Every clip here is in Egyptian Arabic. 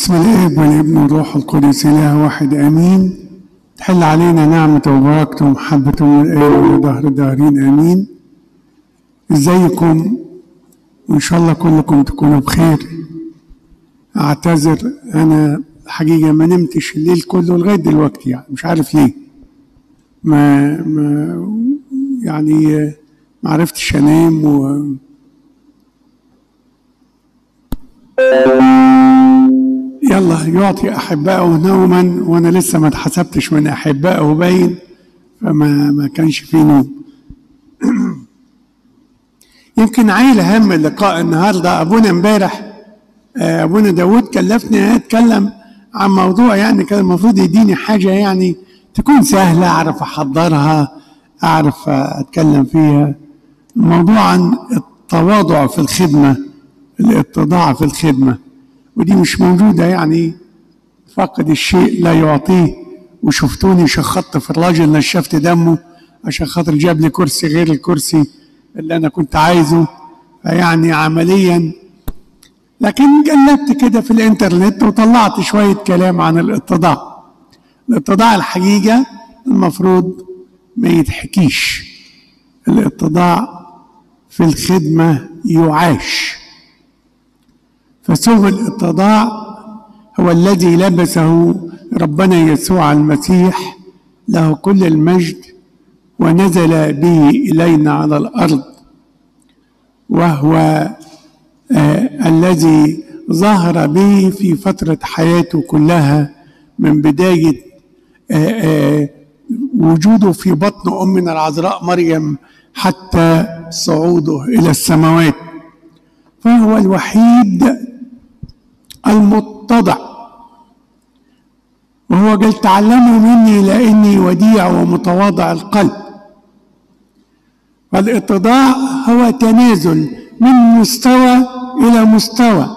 بسم الاب والابن والروح القدس اله واحد امين تحل علينا نعمة وبركته ومحبته من الآن ودهر الداهرين امين ازيكم وان شاء الله كلكم تكونوا بخير اعتذر انا الحقيقة ما نمتش الليل كله لغاية دلوقتي يعني مش عارف ليه ما ما يعني ما عرفتش انام و يلا يعطي أحبائه نوما وأنا لسه ما اتحسبتش من أحبائه باين فما ما كانش فيه نوم يمكن عايل هم اللقاء النهارده أبونا امبارح أبونا داود كلفني أتكلم عن موضوع يعني كان المفروض يديني حاجة يعني تكون سهلة أعرف أحضرها أعرف أتكلم فيها الموضوع عن التواضع في الخدمة الاتضاع في الخدمه ودي مش موجودة يعني فقد الشيء لا يعطيه وشفتوني شخطت في الراجل نشفت دمه عشان خاطر جاب لي كرسي غير الكرسي اللي أنا كنت عايزه فيعني عمليا لكن قلبت كده في الإنترنت وطلعت شوية كلام عن الاتضاع الاتضاع الحقيقة المفروض ما يتحكيش الاتضاع في الخدمة يعاش فثوب الاتضاع هو الذي لبسه ربنا يسوع المسيح له كل المجد ونزل به الينا على الارض وهو آه الذي ظهر به في فتره حياته كلها من بدايه آه آه وجوده في بطن امنا العذراء مريم حتى صعوده الى السماوات فهو الوحيد المتضع وهو قال تعلموا مني لاني وديع ومتواضع القلب فالاتضاع هو تنازل من مستوى الى مستوى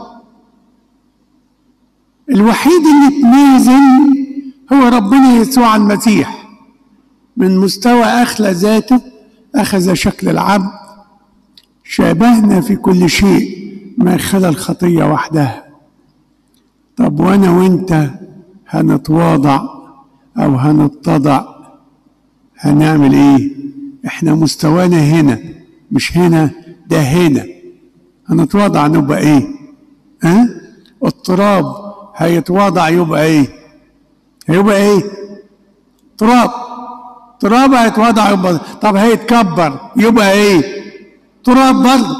الوحيد اللي تنازل هو ربنا يسوع المسيح من مستوى اخلى ذاته اخذ شكل العبد شابهنا في كل شيء ما خلا الخطيه وحدها طب وانا وانت هنتواضع او هنتضع هنعمل ايه احنا مستوانا هنا مش هنا ده هنا هنتواضع نبقى ايه ها أه؟ التراب هيتواضع يبقى ايه هيبقى ايه تراب تراب هيتواضع يبقى طب هيتكبر يبقى ايه تراب برضه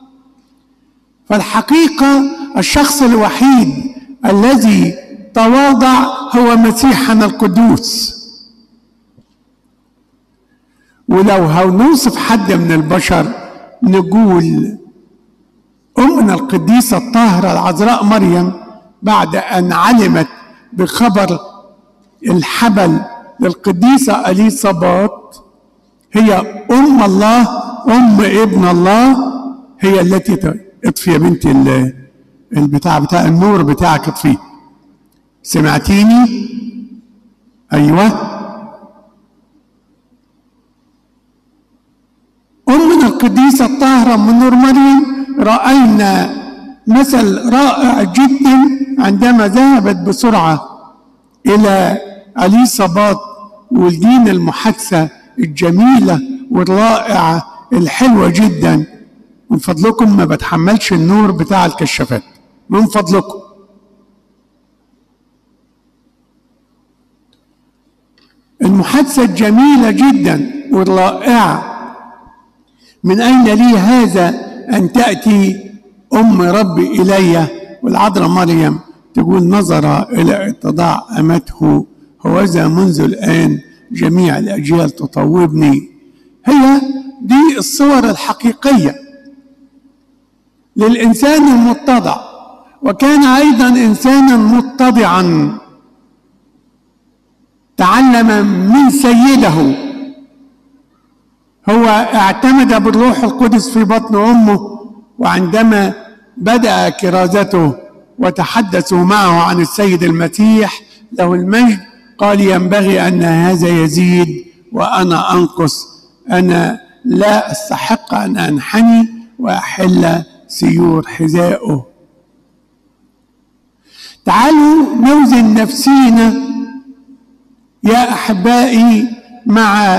فالحقيقه الشخص الوحيد الذي تواضع هو مسيحنا القدوس ولو هنوصف حد من البشر نقول أمنا القديسة الطاهرة العذراء مريم بعد أن علمت بخبر الحبل للقديسة أليصابات هي أم الله أم ابن الله هي التي اطفي يا بنتي البتاع بتاع النور بتاعك اطفيه سمعتيني ايوه امنا القديسه الطاهره من نور مريم راينا مثل رائع جدا عندما ذهبت بسرعه الى اليصابات والدين المحادثه الجميله والرائعه الحلوه جدا من فضلكم ما بتحملش النور بتاع الكشافات من فضلكم المحادثة الجميلة جدا والرائعة من أين لي هذا أن تأتي أم ربي إلي والعذراء مريم تقول نظر إلى اتضاع أمته هوذا منذ الآن جميع الأجيال تطوبني هي دي الصور الحقيقيه للإنسان المتضع وكان أيضا إنسانا متضعا تعلم من سيده هو اعتمد بالروح القدس في بطن أمه وعندما بدأ كرازته وتحدثوا معه عن السيد المسيح له المجد قال ينبغي أن هذا يزيد وأنا أنقص أنا لا أستحق أن أنحني وأحل سيور حذائه تعالوا نوزن نفسينا يا احبائي مع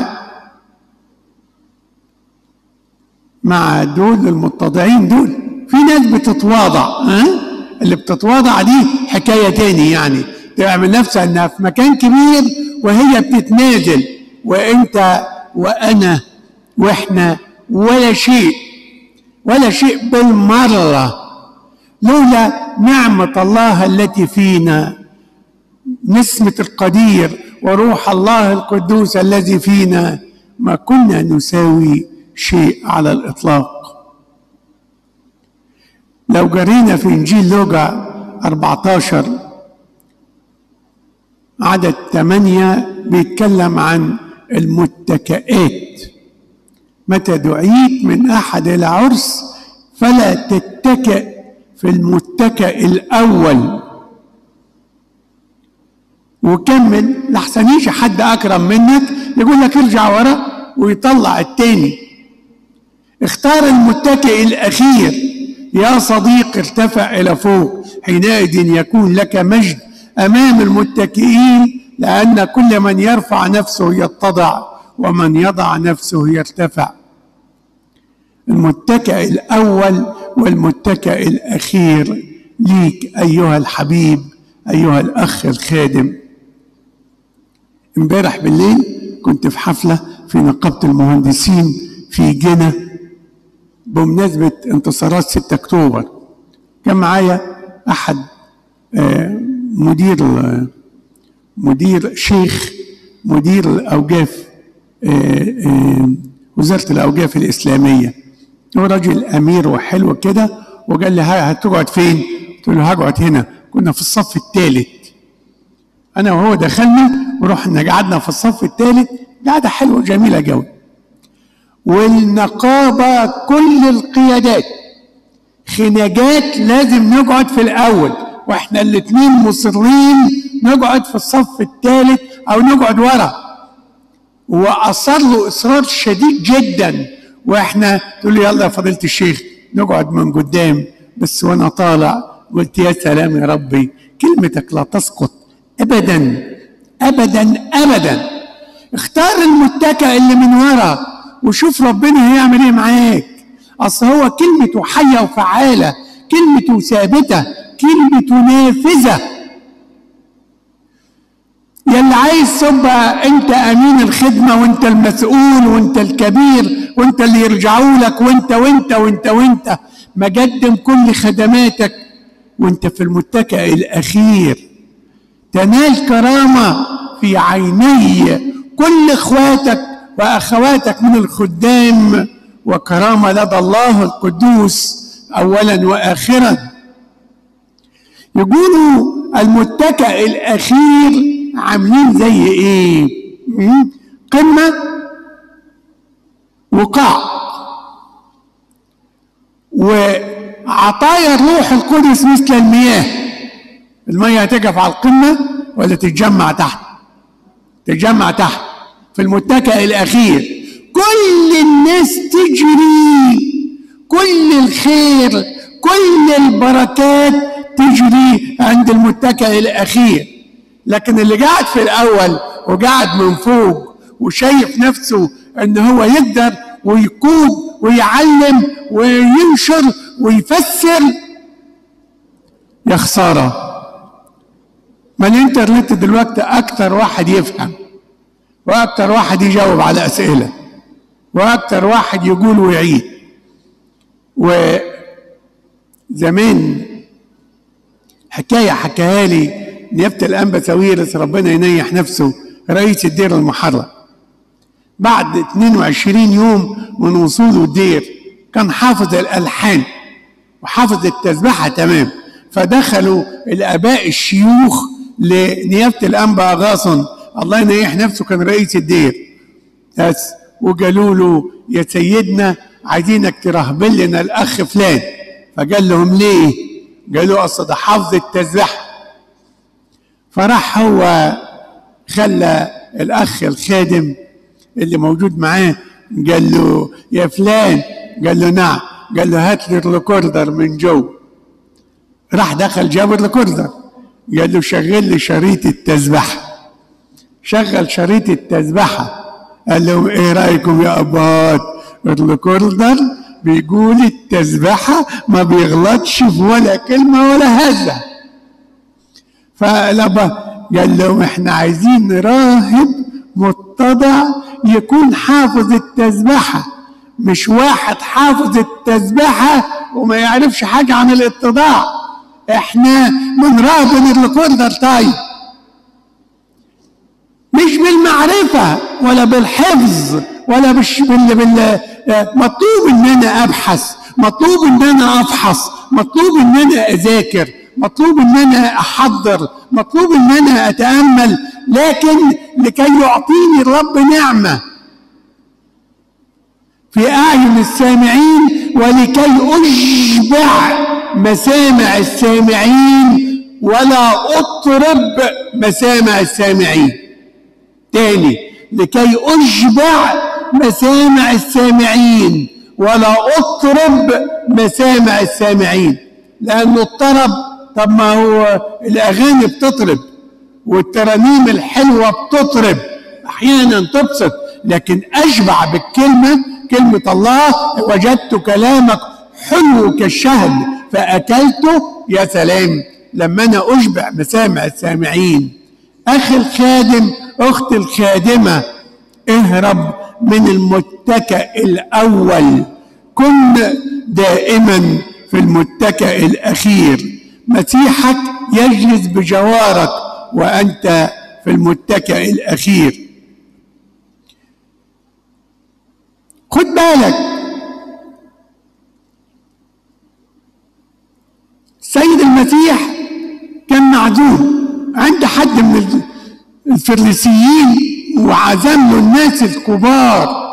مع دول المتضعين دول في ناس بتتواضع ها اللي بتتواضع دي حكايه تاني يعني تعمل نفسها انها في مكان كبير وهي بتتنازل وانت وانا واحنا ولا شيء ولا شيء بالمره لولا نعمه الله التي فينا نسمه القدير وروح الله القدوس الذي فينا ما كنا نساوي شيء على الاطلاق لو جرينا في انجيل لوقا 14 عدد ثمانية بيتكلم عن المتكئات متى دعيت من أحد إلى عرس فلا تتكئ في المتكئ الأول وكمل لحسن يجي حد أكرم منك يقول لك ارجع ورا ويطلع التاني اختار المتكئ الأخير يا صديق ارتفع إلى فوق حينئذ يكون لك مجد امام المتكئين لان كل من يرفع نفسه يتضع ومن يضع نفسه يرتفع المتكئ الاول والمتكئ الاخير ليك ايها الحبيب ايها الاخ الخادم امبارح بالليل كنت في حفله في نقابه المهندسين في جنة بمناسبه انتصارات 6 اكتوبر كان معايا احد آه مدير مدير شيخ مدير الاوقاف وزاره الاوقاف الاسلاميه هو راجل امير وحلو كده وقال لي هتقعد فين؟ قلت له هقعد هنا كنا في الصف الثالث انا وهو دخلنا ورحنا قعدنا في الصف الثالث قعده حلوه جميله قوي والنقابه كل القيادات خناجات لازم نقعد في الاول واحنا الاثنين مصرين نقعد في الصف الثالث او نقعد ورا واصر له اصرار شديد جدا واحنا تقول لي يلا يا فضيله الشيخ نقعد من قدام بس وانا طالع قلت يا سلام يا ربي كلمتك لا تسقط ابدا ابدا ابدا اختار المتكئ اللي من ورا وشوف ربنا هيعمل ايه معاك اصل هو كلمته حيه وفعاله كلمته ثابته كلمته نافذة يلي عايز تبقى انت امين الخدمة وانت المسؤول وانت الكبير وانت اللي يرجعوا لك وانت وانت وانت وانت مقدم كل خدماتك وانت في المتكئ الاخير تنال كرامة في عيني كل اخواتك واخواتك من الخدام وكرامة لدى الله القدوس اولا واخرا يقولوا المتكئ الاخير عاملين زي ايه قمه وقاع وعطايا الروح القدس مثل المياه المياه هتقف على القمه ولا تتجمع تحت تتجمع تحت في المتكئ الاخير كل الناس تجري كل الخير كل البركات تجري عند المتكئ الاخير لكن اللي قاعد في الاول وقاعد من فوق وشايف نفسه ان هو يقدر ويقود ويعلم وينشر ويفسر يا خساره ما الانترنت دلوقتي اكتر واحد يفهم واكتر واحد يجاوب على اسئله واكتر واحد يقول ويعيد وزمان حكايه حكاها لي نيافه الانبا ساويرس ربنا ينيح نفسه رئيس الدير المحرر بعد 22 يوم من وصوله الدير كان حافظ الالحان وحافظ التسبحه تمام فدخلوا الاباء الشيوخ لنيافه الانبا اغاصن الله ينيح نفسه كان رئيس الدير بس وقالوا له يا سيدنا عايزينك ترهبل لنا الاخ فلان فقال لهم ليه؟ قالوا اصل ده حافظ التسبحه فراح هو خلى الاخ الخادم اللي موجود معاه قال له يا فلان قال له نعم قال له هات لي الريكوردر من جو راح دخل جاب الريكوردر قال له شغل لي شريط التسبحة شغل شريط التسبحة قال لهم ايه رأيكم يا أبات الريكوردر بيقول التسبحة ما بيغلطش في ولا كلمة ولا هزة فلما قال لهم احنا عايزين راهب متضع يكون حافظ التسبحة مش واحد حافظ التسبحة وما يعرفش حاجة عن الاتضاع احنا بنراهب الريكوردر طيب مش بالمعرفة ولا بالحفظ ولا بش بال بال مطلوب ان انا ابحث مطلوب ان انا افحص مطلوب ان انا اذاكر مطلوب ان انا احضر مطلوب ان انا اتامل لكن لكي يعطيني الرب نعمه في اعين السامعين ولكي اشبع مسامع السامعين ولا اطرب مسامع السامعين تاني لكي اشبع مسامع السامعين ولا اطرب مسامع السامعين لانه الطرب طب ما هو الاغاني بتطرب والترانيم الحلوه بتطرب احيانا تبسط لكن اشبع بالكلمه كلمه الله وجدت كلامك حلو كالشهد فاكلته يا سلام لما انا اشبع مسامع السامعين اخي الخادم اخت الخادمه اهرب من المتكئ الاول كن دائما في المتكئ الاخير مسيحك يجلس بجوارك وانت في المتكئ الاخير خد بالك السيد المسيح كان معزوم عند حد من الفريسيين وعزم له الناس الكبار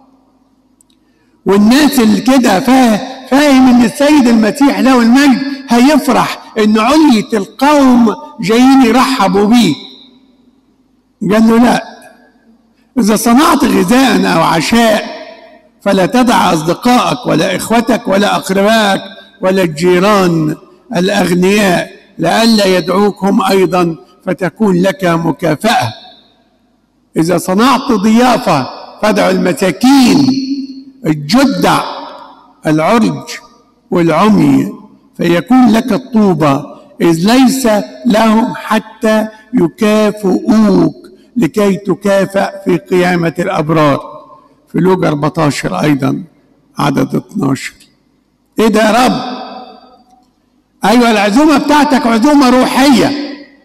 والناس اللي كده فاهم ان السيد المسيح له المجد هيفرح ان علية القوم جايين يرحبوا بيه قال له لا اذا صنعت غذاء او عشاء فلا تدع اصدقائك ولا اخوتك ولا اقربائك ولا الجيران الاغنياء لئلا يدعوك هم ايضا فتكون لك مكافاه اذا صنعت ضيافه فادعوا المساكين الجدع العرج والعمي فيكون لك الطوبة إذ ليس لهم حتى يكافئوك لكي تكافأ في قيامة الأبرار في لوجا 14 أيضا عدد 12 إيه ده يا رب أيوة العزومة بتاعتك عزومة روحية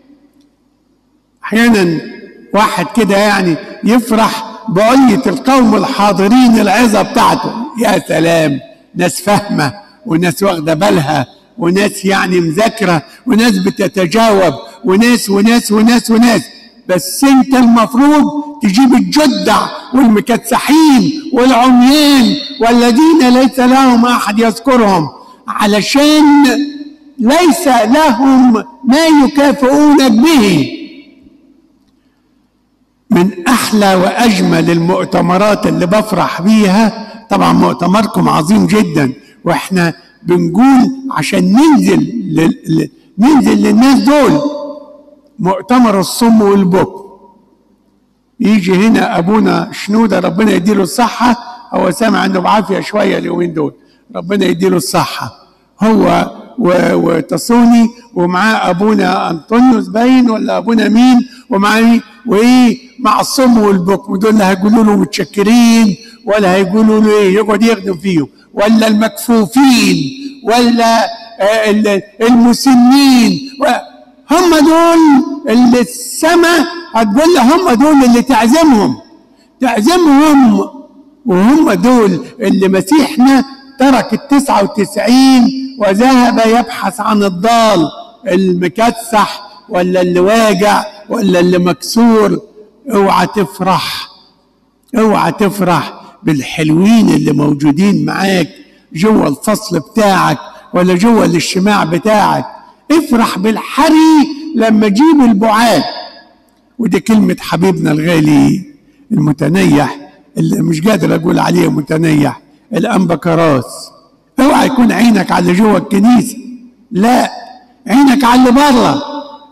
أحيانا واحد كده يعني يفرح بعلية القوم الحاضرين العظة بتاعته يا سلام ناس فاهمة وناس واخدة بالها وناس يعني مذاكرة وناس بتتجاوب وناس وناس وناس وناس بس انت المفروض تجيب الجدع والمكتسحين والعميان والذين ليس لهم احد يذكرهم علشان ليس لهم ما يكافئونك به من احلى واجمل المؤتمرات اللي بفرح بيها طبعا مؤتمركم عظيم جدا واحنا بنقول عشان ننزل لل... ننزل للناس دول مؤتمر الصم والبكم يجي هنا ابونا شنوده ربنا يديله الصحه هو سامع انه بعافيه شويه اليومين دول ربنا يديله الصحه هو و... وتصوني ومعاه ابونا انطونيوس باين ولا ابونا مين ومعاه مين وايه مع الصم والبكم دول لا هيقولوا له متشكرين ولا هيقولوا له ايه يقعد يخدم فيهم ولا المكفوفين ولا المسنين هم دول اللي السماء هتقول له هم دول اللي تعزمهم تعزمهم وهم دول اللي مسيحنا ترك التسعة وتسعين وذهب يبحث عن الضال المكسح ولا اللي واجع ولا اللي مكسور اوعى تفرح اوعى تفرح بالحلوين اللي موجودين معاك جوه الفصل بتاعك ولا جوه الاجتماع بتاعك افرح بالحري لما تجيب البعاد ودي كلمة حبيبنا الغالي المتنيح اللي مش قادر اقول عليه متنيح الانبا كراس اوعى يكون عينك على اللي جوه الكنيسة لا عينك على اللي بره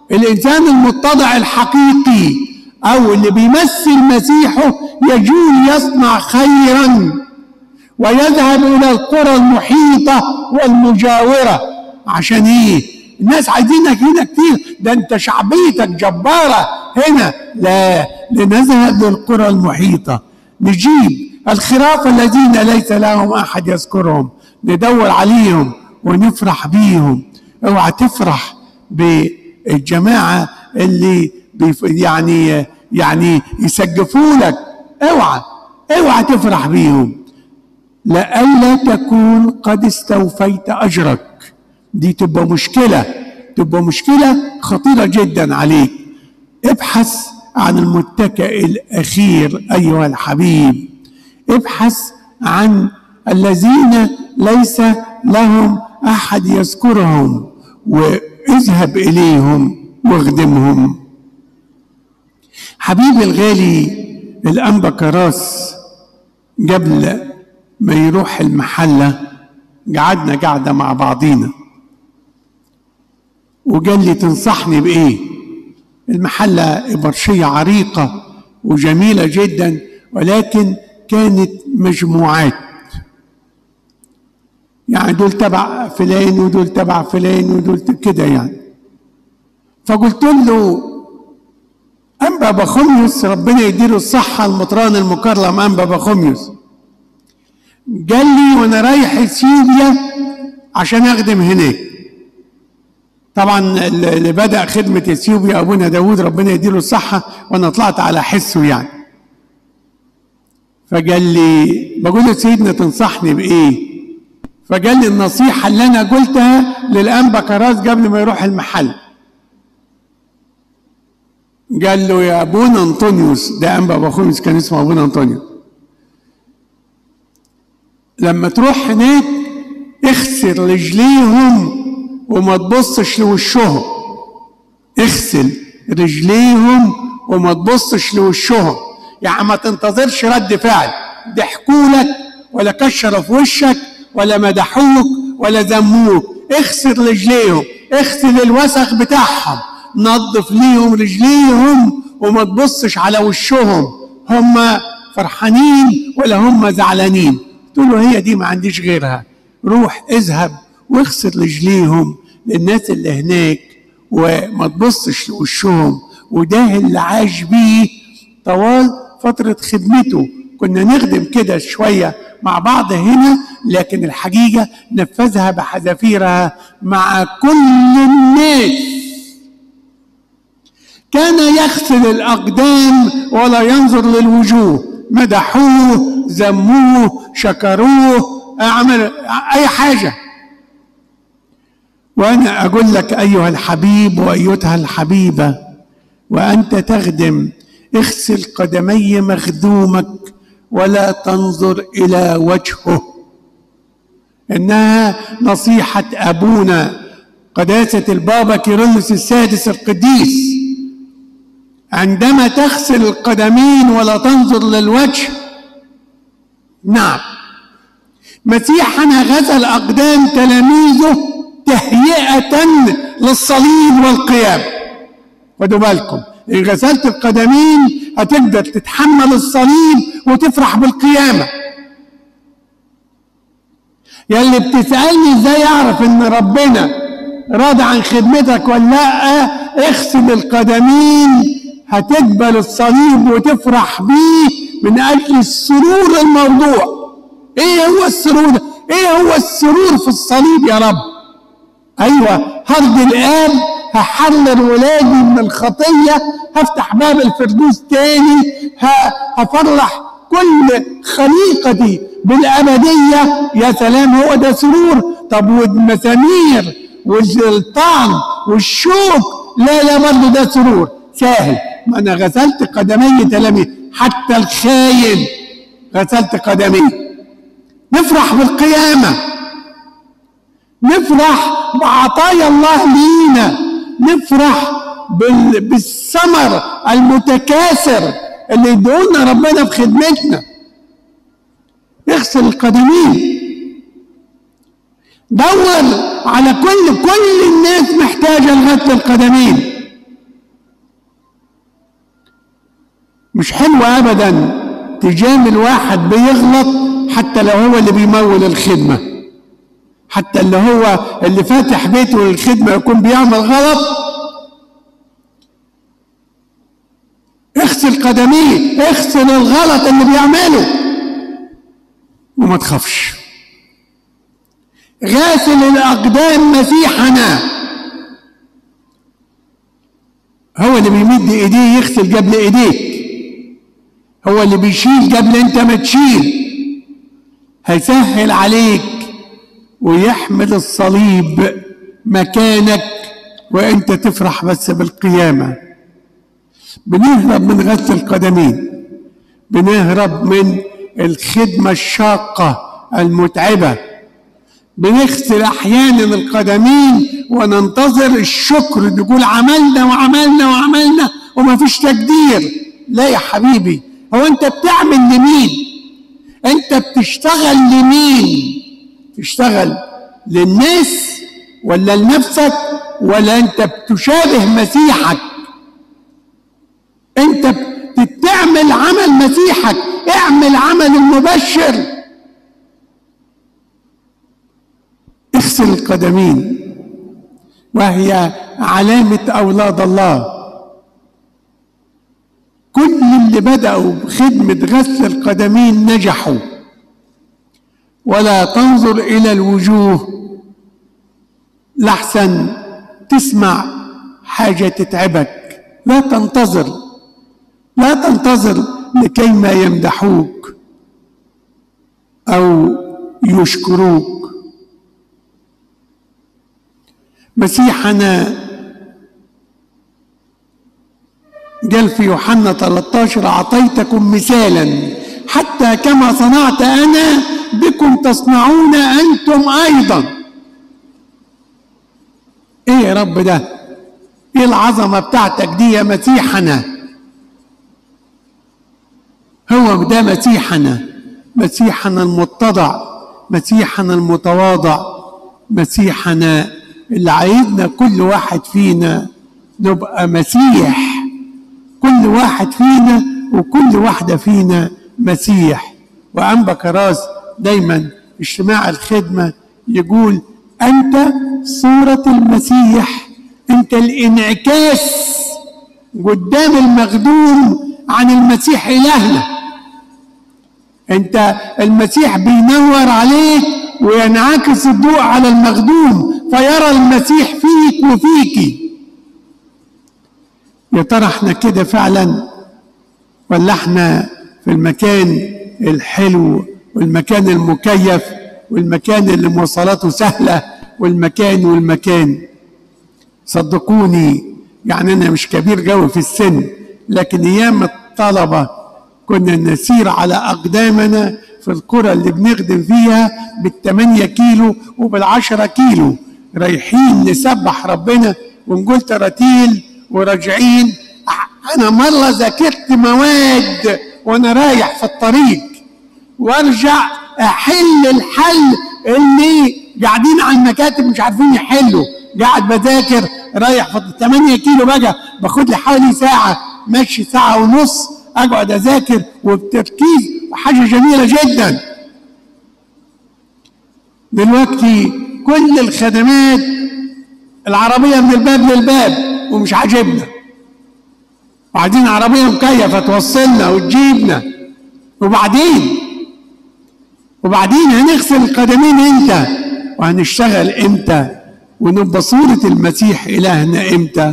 الإنسان المتضع الحقيقي أو اللي بيمثل مسيحه يجول يصنع خيرا ويذهب إلى القرى المحيطة والمجاورة عشان إيه؟ الناس عايزينك هنا كتير ده أنت شعبيتك جبارة هنا لا لنذهب للقرى المحيطة نجيب الخراف الذين ليس لهم أحد يذكرهم ندور عليهم ونفرح بيهم اوعى تفرح بالجماعة اللي بيف يعني يعني يسقفوا لك اوعى اوعى تفرح بيهم لئلا تكون قد استوفيت اجرك دي تبقى مشكله تبقى مشكله خطيره جدا عليك ابحث عن المتكئ الاخير ايها الحبيب ابحث عن الذين ليس لهم احد يذكرهم واذهب اليهم واخدمهم حبيبي الغالي الانبا كراس قبل ما يروح المحله قعدنا قعده مع بعضينا وقال لي تنصحني بايه المحله ابرشيه عريقه وجميله جدا ولكن كانت مجموعات يعني دول تبع فلان ودول تبع فلان ودول كده يعني فقلت له أنبا بخوميوس ربنا يديله الصحة المطران المكرم أنبا بخوميوس قال لي وأنا رايح اثيوبيا عشان أخدم هناك طبعا اللي بدأ خدمة اثيوبيا أبونا داود ربنا يديله الصحة وأنا طلعت على حسه يعني فقال لي بقول له سيدنا تنصحني بإيه؟ فقال لي النصيحة اللي أنا قلتها للأنبا كراس قبل ما يروح المحل قال له يا ابونا انطونيوس ده انبا بخومس كان اسمه ابونا انطونيوس لما تروح هناك اغسل رجليهم وما تبصش لوشهم اغسل رجليهم وما تبصش لوشهم يعني ما تنتظرش رد فعل ضحكوا لك ولا كشروا في وشك ولا مدحوك ولا ذموك اغسل رجليهم اغسل الوسخ بتاعهم نظف ليهم رجليهم وما تبصش على وشهم هم فرحانين ولا هم زعلانين تقول له هي دي ما عنديش غيرها روح اذهب واغسل رجليهم للناس اللي هناك وما تبصش لوشهم وده اللي عاش بيه طوال فترة خدمته كنا نخدم كده شوية مع بعض هنا لكن الحقيقة نفذها بحذافيرها مع كل الناس كان يغسل الأقدام ولا ينظر للوجوه مدحوه ذموه شكروه أعمل أي حاجة وأنا أقول لك أيها الحبيب وأيتها الحبيبة وأنت تخدم اغسل قدمي مخدومك ولا تنظر إلى وجهه إنها نصيحة أبونا قداسة البابا كيرلس السادس القديس عندما تغسل القدمين ولا تنظر للوجه نعم مسيحنا غسل أقدام تلاميذه تهيئة للصليب والقيام خدوا بالكم إن غسلت القدمين هتقدر تتحمل الصليب وتفرح بالقيامة يلي بتسألني ازاي اعرف ان ربنا راضي عن خدمتك ولا لا اغسل القدمين هتقبل الصليب وتفرح بيه من اجل السرور الموضوع ايه هو السرور ده ايه هو السرور في الصليب يا رب ايوه هرضي الاب هحرر ولادي من الخطيه هفتح باب الفردوس تاني هفرح كل خليقتي بالابديه يا سلام هو ده سرور طب والمسامير والطعن والشوك لا لا برضه ده سرور سهل ما انا غسلت قدمي تلاميذ حتى الخاين غسلت قدميه نفرح بالقيامة نفرح بعطايا الله لينا نفرح بال... بالثمر المتكاثر اللي يدعونا ربنا في خدمتنا اغسل القدمين دور على كل كل الناس محتاجة لغسل القدمين مش حلو ابدا تجامل واحد بيغلط حتى لو هو اللي بيمول الخدمه حتى اللي هو اللي فاتح بيته للخدمه يكون بيعمل غلط اغسل قدميه اغسل الغلط اللي بيعمله وما تخافش غاسل الاقدام مسيحنا هو اللي بيمد ايديه يغسل قبل ايديك هو اللي بيشيل قبل انت ما تشيل هيسهل عليك ويحمل الصليب مكانك وانت تفرح بس بالقيامه بنهرب من غسل القدمين بنهرب من الخدمه الشاقه المتعبه بنغسل احيانا القدمين وننتظر الشكر نقول عملنا وعملنا وعملنا وما فيش تقدير لا يا حبيبي هو انت بتعمل لمين انت بتشتغل لمين تشتغل للناس ولا لنفسك ولا انت بتشابه مسيحك انت بتعمل عمل مسيحك اعمل عمل المبشر اغسل القدمين وهي علامة أولاد الله كل اللي بدأوا بخدمة غسل القدمين نجحوا ولا تنظر إلى الوجوه لحسن تسمع حاجة تتعبك لا تنتظر لا تنتظر لكي ما يمدحوك أو يشكروك مسيحنا قال في يوحنا 13 أعطيتكم مثالا حتى كما صنعت أنا بكم تصنعون أنتم أيضا إيه يا رب ده إيه العظمة بتاعتك دي يا مسيحنا هو ده مسيحنا مسيحنا المتضع مسيحنا المتواضع مسيحنا اللي عايزنا كل واحد فينا نبقى مسيح كل واحد فينا وكل واحدة فينا مسيح وأنبا كراس دايما اجتماع الخدمة يقول أنت صورة المسيح أنت الانعكاس قدام المخدوم عن المسيح إلهنا أنت المسيح بينور عليك وينعكس الضوء على المخدوم فيرى المسيح فيك وفيكي يا ترى احنا كده فعلا ولا احنا في المكان الحلو والمكان المكيف والمكان اللي مواصلاته سهلة والمكان والمكان صدقوني يعني أنا مش كبير قوي في السن لكن أيام الطلبة كنا نسير على أقدامنا في القرى اللي بنخدم فيها بالثمانية كيلو وبالعشرة كيلو رايحين نسبح ربنا ونقول تراتيل وراجعين أنا مرة ذاكرت مواد وأنا رايح في الطريق وارجع احل الحل اللي قاعدين على المكاتب مش عارفين يحلوا قاعد بذاكر رايح في 8 كيلو بقى باخد لي حوالي ساعه ماشي ساعه ونص اقعد اذاكر وبتركيز حاجه جميله جدا دلوقتي كل الخدمات العربيه من الباب للباب ومش عاجبنا وبعدين عربيه مكيفه توصلنا وتجيبنا وبعدين وبعدين هنغسل القدمين امتى وهنشتغل امتى ونبقى صورة المسيح إلهنا امتى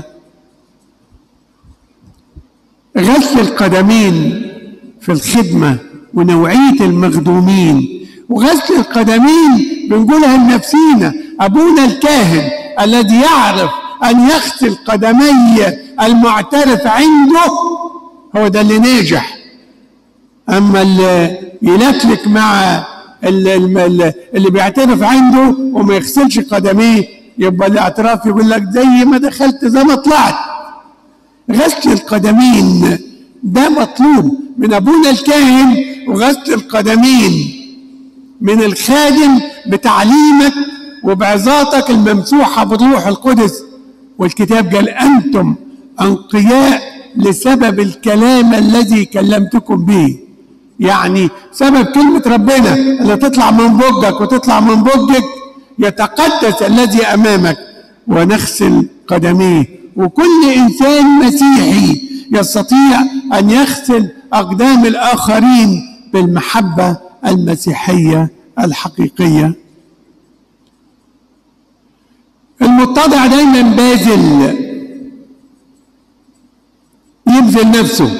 غسل القدمين في الخدمة ونوعية المخدومين وغسل القدمين بنقولها لنفسينا أبونا الكاهن الذي يعرف أن يغسل قدمي المعترف عنده هو ده اللي ناجح أما اللي يلكلك مع اللي, اللي بيعترف عنده وما يغسلش قدميه يبقى الاعتراف يقول لك زي ما دخلت زي ما طلعت غسل القدمين ده مطلوب من ابونا الكاهن وغسل القدمين من الخادم بتعليمك وبعظاتك الممسوحة بالروح القدس والكتاب قال أنتم أنقياء لسبب الكلام الذي كلمتكم به يعني سبب كلمة ربنا اللي تطلع من بوجك وتطلع من بوجك يتقدس الذي أمامك ونغسل قدميه وكل إنسان مسيحي يستطيع أن يغسل أقدام الآخرين بالمحبة المسيحية الحقيقية المتضع دايما باذل يبذل نفسه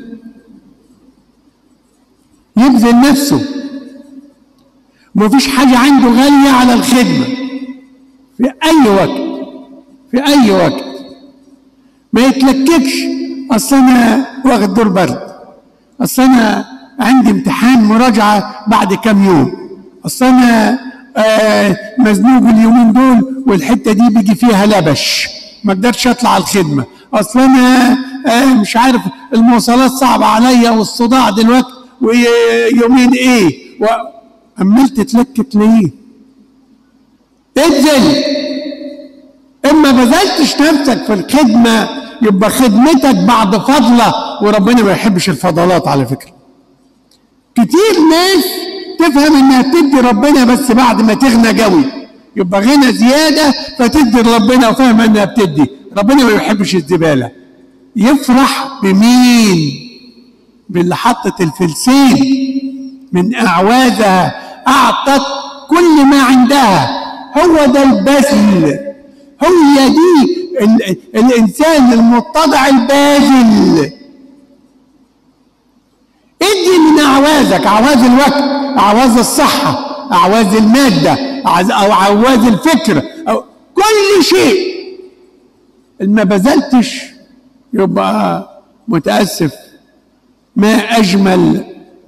يبذل نفسه ومفيش حاجة عنده غالية على الخدمة في أي وقت في أي وقت ما يتلككش أصل أنا واخد دور برد أصل أنا عندي امتحان مراجعة بعد كام يوم أصل أنا آه مزنوق اليومين دول والحتة دي بيجي فيها لبش ما اقدرش اطلع الخدمة اصل انا آه مش عارف المواصلات صعبة عليا والصداع دلوقتي ويومين ايه عمال تتلكك ليه ابذل اما بذلتش نفسك في الخدمة يبقى خدمتك بعد فضلة وربنا ما يحبش الفضلات على فكرة كتير ناس تفهم انها تدي ربنا بس بعد ما تغنى قوي يبقى غنى زيادة فتدي لربنا وفاهمة انها بتدي ربنا ما يحبش الزبالة يفرح بمين باللي حطت الفلسين من اعوازها اعطت كل ما عندها هو ده البذل هي دي ال الانسان المتضع الباذل ادي من اعوازك اعواز الوقت اعواز الصحه اعواز الماده او اعواز الفكر أو كل شيء ما بذلتش يبقى متاسف ما اجمل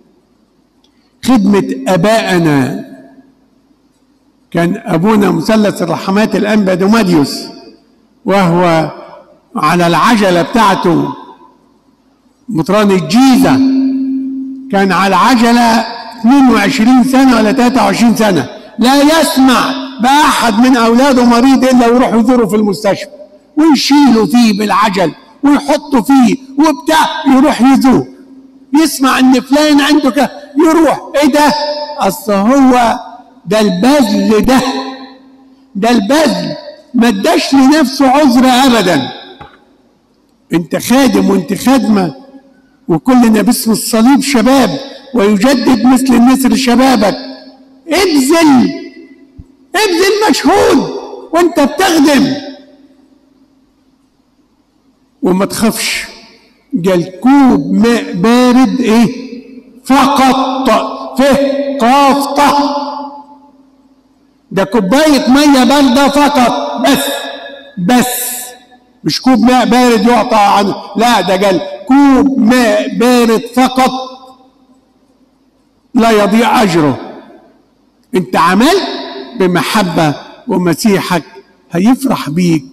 خدمه ابائنا كان ابونا مثلث الرحمات الانبا دوماديوس وهو على العجله بتاعته مطران الجيزه كان على العجله 22 سنه ولا 23 سنه لا يسمع باحد من اولاده مريض الا ويروح يزوره في المستشفى ويشيلوا فيه بالعجل ويحطوا فيه وبتاع يروح يزور يسمع ان فلان عنده كده يروح ايه ده اصل هو ده البذل ده ده البذل ما اداش لنفسه عذر ابدا انت خادم وانت خادمه وكلنا باسم الصليب شباب ويجدد مثل النسر شبابك ابذل ابذل مجهود وانت بتخدم وما تخافش قال كوب ماء بارد ايه فقط فيه قاف طه ده كوباية مية باردة فقط بس بس مش كوب ماء بارد يعطى عنه لا ده قال كوب ماء بارد فقط لا يضيع أجره انت عملت بمحبة ومسيحك هيفرح بيك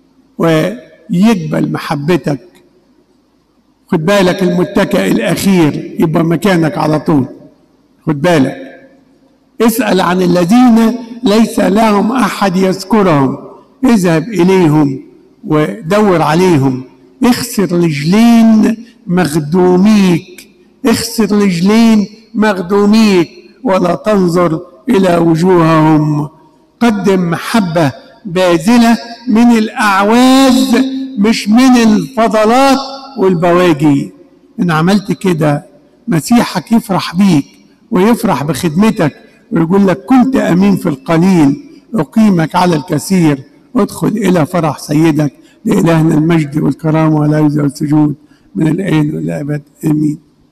ويقبل محبتك خد بالك المتكئ الأخير يبقى مكانك على طول خد بالك اسأل عن الذين ليس لهم أحد يذكرهم اذهب إليهم ودور عليهم اخسر رجلين مخدوميك اخسر رجلين مخدوميك ولا تنظر إلى وجوههم قدم محبة باذلة من الأعواز مش من الفضلات والبواجي إن عملت كده مسيحك يفرح بيك ويفرح بخدمتك ويقول لك كنت امين في القليل اقيمك على الكثير ادخل الى فرح سيدك لالهنا المجد والكرامه والعز والسجود من الان والى الابد امين